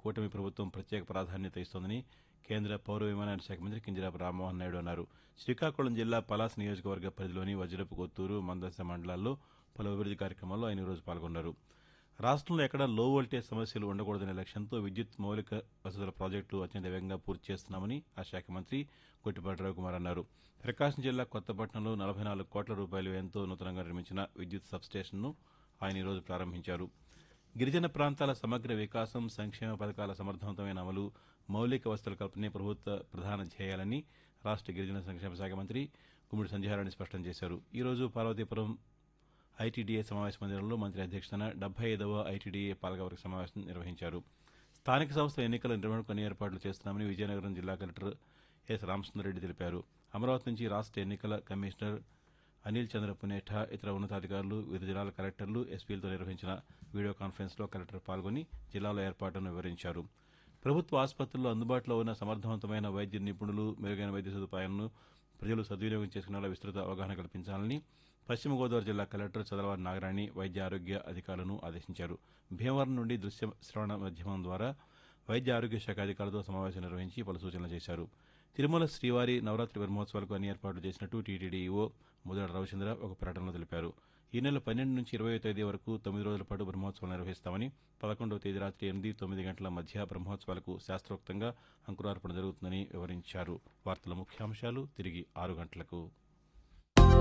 కూటమి ప్రభుత్వం ప్రత్యేక ప్రాధాన్యత ఇస్తోందని కేంద్ర పౌర విమానయాన శాఖ మంత్రి కింజరాపు రామ్మోహన్ నాయుడు అన్నారు శ్రీకాకుళం జిల్లా పలాస నియోజకవర్గ పరిధిలోని వజ్రపు కొత్తూరు మందస మండలాల్లో పలు అభివృద్ది కార్యక్రమాల్లో ఆయన ఈరోజు పాల్గొన్నారు రాష్ట్రంలో ఎక్కడా లో వోల్టేజ్ సమస్యలు ఉండకూడదనే లక్ష్యంతో విద్యుత్ మౌలిక వసతుల ప్రాజెక్టులు అత్యంత వేగంగా పూర్తి చేస్తున్నామని ఆ శాఖ మంత్రి గొట్టిపాటి రవికుమార్ అన్నారు ప్రకాశం జిల్లా కొత్తపట్నంలో నలభై నాలుగు కోట్ల రూపాయల వ్యయంతో నూతనంగా నిర్మించిన విద్యుత్ సబ్స్టేషన్ను ఆయన ఈరోజు ప్రారంభించారు గిరిజన ప్రాంతాల సమగ్ర వికాసం సంక్షేమ పథకాల సమర్థవంతమైన అమలు మౌలిక వసతుల కల్పనే ప్రభుత్వ ప్రధాన ధ్యేయాలని రాష్ట్ర గిరిజన సంక్షేమ శాఖ మంత్రి గుమ్మిడి సంధ్యారాణి స్పష్టం చేశారు ఈరోజు పార్వతీపురం ఐటీడీఏ సమావేశ మందిరంలో మంత్రి అధ్యక్షతన డెబ్బై ఐదవ ఐటీడీఏ పాలకవర్గ సమావేశం నిర్వహించారు స్థానిక సంస్థల ఎన్నికల నిర్వహణకు అన్ని ఏర్పాట్లు చేస్తున్నామని విజయనగరం జిల్లా కలెక్టర్ ఎస్ రామచంద్రరెడ్డి తెలిపారు అమరావతి నుంచి రాష్ట్ర ఎన్నికల కమిషనర్ అనిల్ చంద్ర పునేఠా ఇతర ఉన్నతాధికారులు వివిధ జిల్లాల కలెక్టర్లు ఎస్పీలతో నిర్వహించిన వీడియో కాన్ఫరెన్స్లో కలెక్టర్ పాల్గొని జిల్లాల ఏర్పాట్లను వివరించారు ప్రభుత్వ ఆసుపత్రుల్లో అందుబాటులో ఉన్న సమర్థవంతమైన వైద్య నిపుణులు మెరుగైన వైద్య సదుపాయాలను ప్రజలు సద్వినియోగం చేసుకునేలా విస్తృత అవగాహన కల్పించాలని పశ్చిమ గోదావరి జిల్లా కలెక్టర్ చదలవారి నాగరాణి వైద్య ఆరోగ్య అధికారులను ఆదేశించారు భీమవరం నుండి దృశ్య శ్రవణ మాధ్యమం ద్వారా వైద్య ఆరోగ్య శాఖ అధికారులతో సమావేశం నిర్వహించి పలు సూచనలు చేశారు తిరుమల శ్రీవారి నవరాత్రి బ్రహ్మోత్సవాలకు అన్ని ఏర్పాట్లు చేసినట్టు టీటీడీ ఈవో ముదడ రవిచంద్ర ఒక ప్రకటనలో తెలిపారు ఈ నెల పన్నెండు నుంచి ఇరవై తేదీ వరకు తొమ్మిది రోజుల పాటు బ్రహ్మోత్సవాలు నిర్వహిస్తామని పదకొండవ తేదీ రాత్రి ఎనిమిది తొమ్మిది గంటల మధ్య బ్రహ్మోత్సవాలకు శాస్త్రోక్తంగా అంకురార్పణ జరుగుతుందని వివరించారు వార్తల ముఖ్యాంశాలు తిరిగి ఆరు గంటలకు